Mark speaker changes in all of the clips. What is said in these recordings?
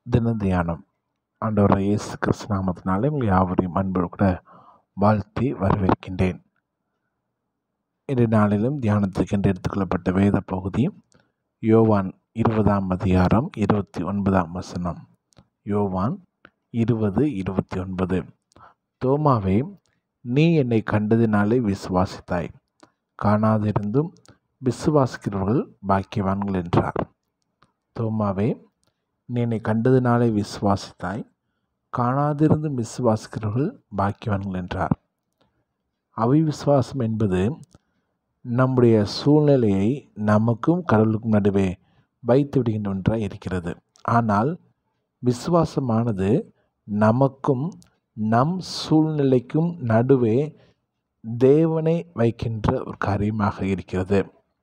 Speaker 1: தின தியானம் ஆண்டவர் இயேசு கிறிஸ்து நாமத்தினாலே உங்கள் யாவரையும் அன்போடு கூட வாழ்த்தி வரவேற்கின்றேன் இன்றைய நாளிலும் தியானத்துக்கு என்று எடுத்துக்கொள்ளப்பட்ட வேத பகுதி யோவான் இருபதாம் அதிகாரம் இருபத்தி ஒன்பதாம் வசனம் யோவான் இருபது இருபத்தி ஒன்பது தோமாவே நீ என்னை கண்டதினாலே விசுவாசித்தாய் காணாதிருந்தும் விசுவாசிக்கிறவர்கள் பாக்கியவான்கள் என்றார் தோமாவே நீ என்னை கண்டதினாலே விசுவாசித்தாய் காணாதிருந்தும் விசுவாசிக்கிறவர்கள் பாக்கியவான்கள் என்றார் அவிவிசுவாசம் என்பது நம்முடைய சூழ்நிலையை நமக்கும் கடவுளுக்கும் நடுவே வைத்து விடுகின்ற ஒன்றாக இருக்கிறது ஆனால் விசுவாசமானது நமக்கும் நம் சூழ்நிலைக்கும் நடுவே தேவனை வைக்கின்ற ஒரு காரியமாக இருக்கிறது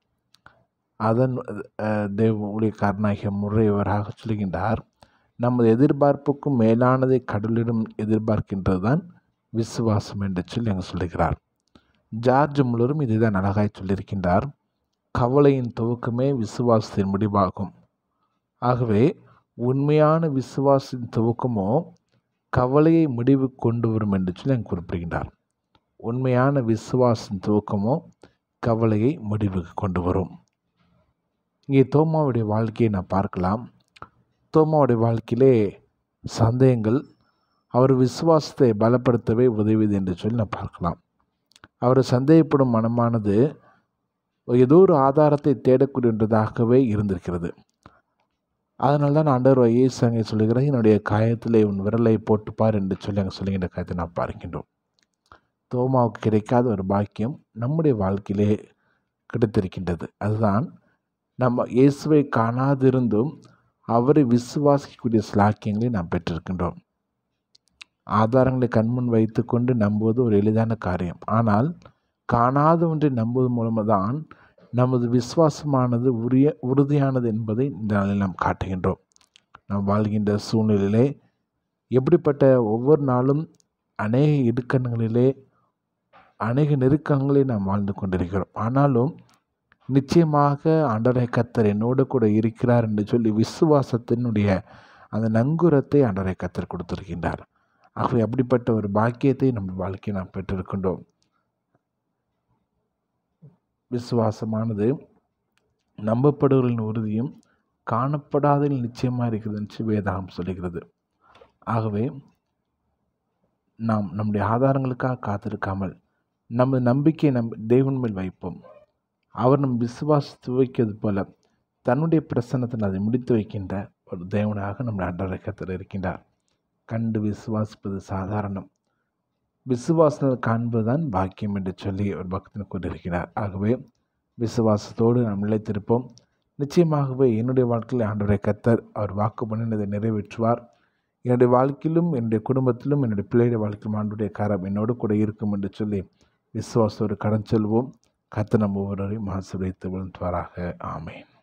Speaker 1: அதன் தேவ ஊழியக்காரனாகிய முறையவராக சொல்கின்றார் நமது எதிர்பார்ப்புக்கும் மேலானதை கடவுளிடம் எதிர்பார்க்கின்றது தான் விசுவாசம் என்று சொல்லி அங்கே சொல்லுகிறார் ஜார்ஜ் முழுவதும் இதை தான் அழகாய் சொல்லியிருக்கின்றார் கவலையின் துவக்கமே விசுவாசத்தின் முடிவாகும் ஆகவே உண்மையான விசுவாசத்தின் துவக்கமோ கவலையை முடிவு கொண்டு வரும் என்று சொல்லி அங்கே குறிப்பிடுகின்றார் உண்மையான விசுவாசத்தின் துவக்கமோ கவலையை முடிவுக்கு கொண்டு வரும் இங்கே தோமாவுடைய வாழ்க்கையை நான் பார்க்கலாம் தோமாவுடைய வாழ்க்கையிலே சந்தேகங்கள் அவர் விசுவாசத்தை பலப்படுத்தவே உதவியது என்று சொல்லி நான் பார்க்கலாம் அவர் சந்தேகப்படும் மனமானது ஏதோ ஒரு ஆதாரத்தை தேடக்கூடியதாகவே இருந்திருக்கிறது அதனால தான் ஆண்டவர் இயேசு அங்கே சொல்லுகிறார் என்னுடைய காயத்தில் உன் விரலை போட்டுப்பார் என்று சொல்லி அங்கே சொல்லுகின்ற காயத்தை நாம் பார்க்கின்றோம் தோமாவுக்கு கிடைக்காத ஒரு பாக்கியம் நம்முடைய வாழ்க்கையிலே கிடைத்திருக்கின்றது அதுதான் நம்ம இயேசுவை காணாதிருந்தும் அவரை விசுவாசிக்கக்கூடிய சிலாக்கியங்களை நாம் பெற்றிருக்கின்றோம் ஆதாரங்களை கண்முன் வைத்துக்கொண்டு நம்புவது ஒரு எளிதான காரியம் ஆனால் காணாத ஒன்றை நம்புவது மூலமாக தான் நமது விசுவாசமானது உரிய உறுதியானது என்பதை இந்த நாளில் நாம் காட்டுகின்றோம் நாம் வாழ்கின்ற சூழ்நிலையிலே எப்படிப்பட்ட ஒவ்வொரு நாளும் அநேக இடுக்கண்களிலே அநேக நெருக்கங்களை நாம் வாழ்ந்து கொண்டிருக்கிறோம் ஆனாலும் நிச்சயமாக ஆண்டரை கத்தர் என்னோடு கூட இருக்கிறார் என்று சொல்லி விசுவாசத்தினுடைய அந்த நங்குரத்தை ஆண்டரை கத்தர் கொடுத்திருக்கின்றார் ஆகவே அப்படிப்பட்ட ஒரு பாக்கியத்தை நம்ம வாழ்க்கையை நாம் பெற்றிருக்கின்றோம் விசுவாசமானது நம்பப்படுவர்களின் உறுதியும் காணப்படாததில் நிச்சயமாக இருக்கிறது என்று வேதாகம் சொல்லுகிறது ஆகவே நாம் நம்முடைய ஆதாரங்களுக்காக காத்திருக்காமல் நமது நம்பிக்கையை நம் தேவன் மேல் வைப்போம் அவர் நம் விசுவாசத்து வைக்கிறது போல தன்னுடைய பிரசன்னத்தில் அதை முடித்து வைக்கின்ற ஒரு தேவனாக நம் அன்றரைக்கத்தில் இருக்கின்றார் கண்டு விசுவாசிப்பது சாதாரணம் விசுவாசத்தில் காண்பதுதான் பாக்கியம் என்று சொல்லி ஒரு பக்தன் கொண்டிருக்கிறார் ஆகவே விசுவாசத்தோடு நாம் நிலைத்திருப்போம் நிச்சயமாகவே என்னுடைய வாழ்க்கையில் ஆண்டவரை கத்தர் அவர் வாக்கு பண்ணினதை நிறைவேற்றுவார் என்னுடைய வாழ்க்கையிலும் என்னுடைய குடும்பத்திலும் என்னுடைய பிள்ளையுடைய வாழ்க்கையிலும் ஆண்டுடைய காரம் என்னோடு கூட இருக்கும் என்று சொல்லி விசுவாசத்தோடு கடன் செல்வோம் கத்த நம்ம ஒவ்வொருவரையும் ஆசிரியத்து விழுந்துவாராக ஆமேன்